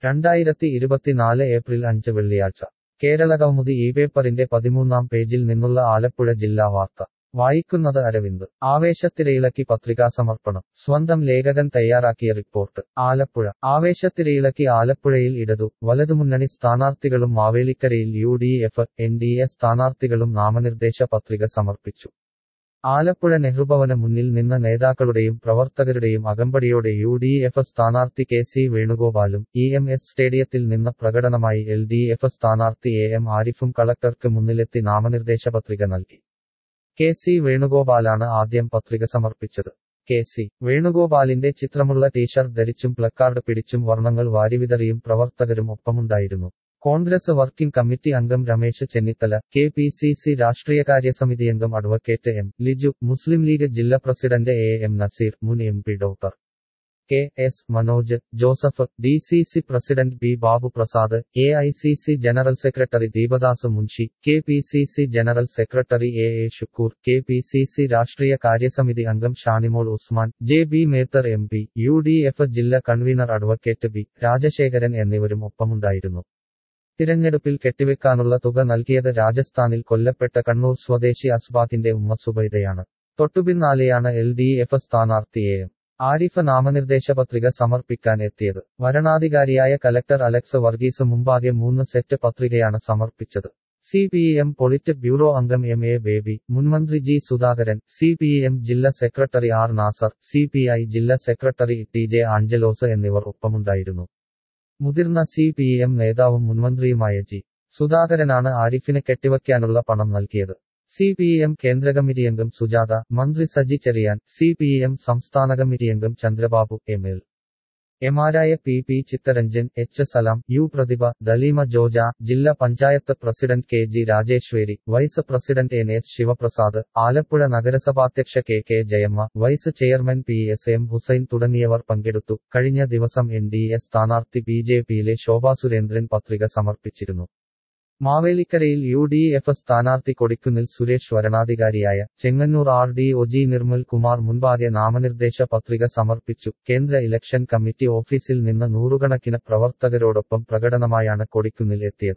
രണ്ടായിരത്തി ഇരുപത്തിനാല് ഏപ്രിൽ അഞ്ച് വെള്ളിയാഴ്ച കേരളകൗമുദി ഈ പേപ്പറിന്റെ പതിമൂന്നാം പേജിൽ നിന്നുള്ള ആലപ്പുഴ ജില്ലാ വാർത്ത വായിക്കുന്നത് അരവിന്ദ് ആവേശത്തിരയിളക്കി പത്രികാസമർപ്പണം സ്വന്തം ലേഖകൻ തയ്യാറാക്കിയ റിപ്പോർട്ട് ആലപ്പുഴ ആവേശത്തിരയിളക്കി ആലപ്പുഴയിൽ ഇടതു വലതുമുന്നണി സ്ഥാനാർത്ഥികളും മാവേലിക്കരയിൽ U D F N D A സ്ഥാനാർത്ഥികളും നാമനിർദ്ദേശ പത്രിക സമർപ്പിച്ചു ആലപ്പുഴ നെഹ്റുഭവന് മുന്നിൽ നിന്ന നേതാക്കളുടെയും പ്രവർത്തകരുടെയും അകമ്പടിയോടെ യു ഡി എഫ് സ്ഥാനാർത്ഥി കെ സി വേണുഗോപാലും ഇ എം എസ് സ്റ്റേഡിയത്തിൽ നിന്ന് പ്രകടനമായി എൽ ഡി എഫ് സ്ഥാനാർത്ഥി എ എം ആരിഫും കളക്ടർക്ക് മുന്നിലെത്തി നാമനിർദ്ദേശ പത്രിക നൽകി കെ സി വേണുഗോപാലാണ് ആദ്യം പത്രിക സമർപ്പിച്ചത് കെ സി വേണുഗോപാലിന്റെ ചിത്രമുള്ള ടീഷർട്ട് ധരിച്ചും പ്ലക്കാർഡ് പിടിച്ചും വർണ്ണങ്ങൾ വാരിവിതറിയും പ്രവർത്തകരും ഒപ്പമുണ്ടായിരുന്നു കോൺഗ്രസ് വർക്കിംഗ് കമ്മിറ്റി അംഗം Ramesh Chennithala K P C C രാഷ്ട്രീയകാര്യ സമിതി അംഗം അഡ്വക്കേറ്റ് എം ലിജു മുസ്ലിം ലീഗ് ജില്ലാ പ്രസിഡന്റ് എ എം നസീർ മുൻ M P doctor K S Manoj Joseph D C C president B Babu Prasad A I C C general secretary Deepadas Munshi K P C C general secretary A A Shukkur K P C C രാഷ്ട്രീയ കാര്യസമിതി അംഗം Shanimol Usman J B Methar M P U D F ജില്ലാ convener advocate B Rajasekharan എന്നിവരും ഒപ്പമുണ്ടായിരുന്നു തിരഞ്ഞെടുപ്പിൽ കെട്ടിവെക്കാനുള്ള തുക നൽകിയത് രാജസ്ഥാനിൽ കൊല്ലപ്പെട്ട കണ്ണൂർ സ്വദേശി അസ്ബാഖിന്റെ ഉമ്മ സുബൈദയാണ് തൊട്ടുപിന്നാലെയാണ് എൽ ഡി എഫ് സ്ഥാനാർത്ഥി എ എം ആരിഫ് നാമനിർദ്ദേശ പത്രിക സമർപ്പിക്കാൻ എത്തിയത് വരണാധികാരിയായ കലക്ടർ അലക്സ് വർഗീസ് മുമ്പാകെ മൂന്ന് സെറ്റ് പത്രികയാണ് സമർപ്പിച്ചത് C P M polit bureau അംഗം എം എ ബേബി മുൻമന്ത്രി G Sudhakaran C P M ജില്ലാ സെക്രട്ടറി R Nasar C P I ജില്ലാ സെക്രട്ടറി ടി ജെ ആഞ്ചലോസ് എന്നിവർ ഒപ്പമുണ്ടായിരുന്നു മുതിർന്ന സി പി എം നേതാവും മുൻമന്ത്രിയുമായ ജി സുധാകരനാണ് ആരിഫിന് കെട്ടിവയ്ക്കാനുള്ള പണം നൽകിയത് സി പി എം കേന്ദ്ര കമ്മിറ്റി അംഗം സുജാത മന്ത്രി Saji Cherian C P M സംസ്ഥാന കമ്മിറ്റി അംഗം ചന്ദ്രബാബു എം എൽ എമാരായ P P Chitharanjan H Salam U Prathibha Daleema Joja ജില്ലാ panchayat president K G Rajeshwari vice president N S Sivaprasad Alappuzha നഗരസഭാധ്യക്ഷ K K Jayamma vice chairman P S M Hussain തുടങ്ങിയവർ പങ്കെടുത്തു കഴിഞ്ഞ ദിവസം എൻ ഡി എ സ്ഥാനാർത്ഥി ബി ജെ പിയിലെ ശോഭാ സുരേന്ദ്രൻ പത്രിക സമർപ്പിച്ചിരുന്നു മാവേലിക്കരയിൽ യു ഡി എഫ് സ്ഥാനാർത്ഥി കൊടിക്കുന്നിൽ സുരേഷ് വരണാധികാരിയായ Chengannur R D O G Nirmal Kumar മുൻപാകെ നാമനിർദ്ദേശ പത്രിക സമർപ്പിച്ചു കേന്ദ്ര ഇലക്ഷൻ കമ്മിറ്റി ഓഫീസിൽ നിന്ന് നൂറുകണക്കിന് പ്രവർത്തകരോടൊപ്പം പ്രകടനമായാണ് കൊടിക്കുന്നിൽ എത്തിയത്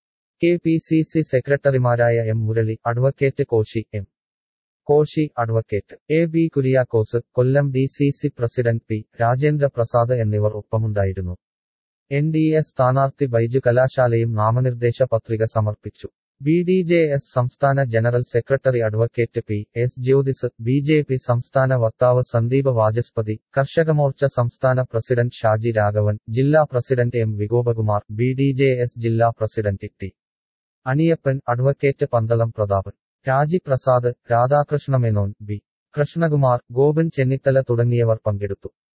കെ പി സി സി സെക്രട്ടറിമാരായ M Murali advocate Koshy M Koshy advocate A B Kuriakose Kollam D C C president P Rajendra Prasad എന്നിവർ ഒപ്പമുണ്ടായിരുന്നു എൻ ഡി എ സ്ഥാനാർത്ഥി ബൈജു കലാശാലയും നാമനിർദ്ദേശ പത്രിക സമർപ്പിച്ചു ബി ഡി ജെ എസ് സംസ്ഥാന general secretary advocate P S Jyothis B J P സംസ്ഥാന വക്താവ് സന്ദീപ് വാചസ്പതി കർഷകമോർച്ച സംസ്ഥാന പ്രസിഡന്റ് ഷാജി രാഘവൻ ജില്ലാ president M Vigopakumar B D J S ജില്ലാ president T Aniyappan advocate Pandalam Prathapan Raji Prasad Radhakrishna Menon B Krishnakumar Gopan Chennithala തുടങ്ങിയവർ പങ്കെടുത്തു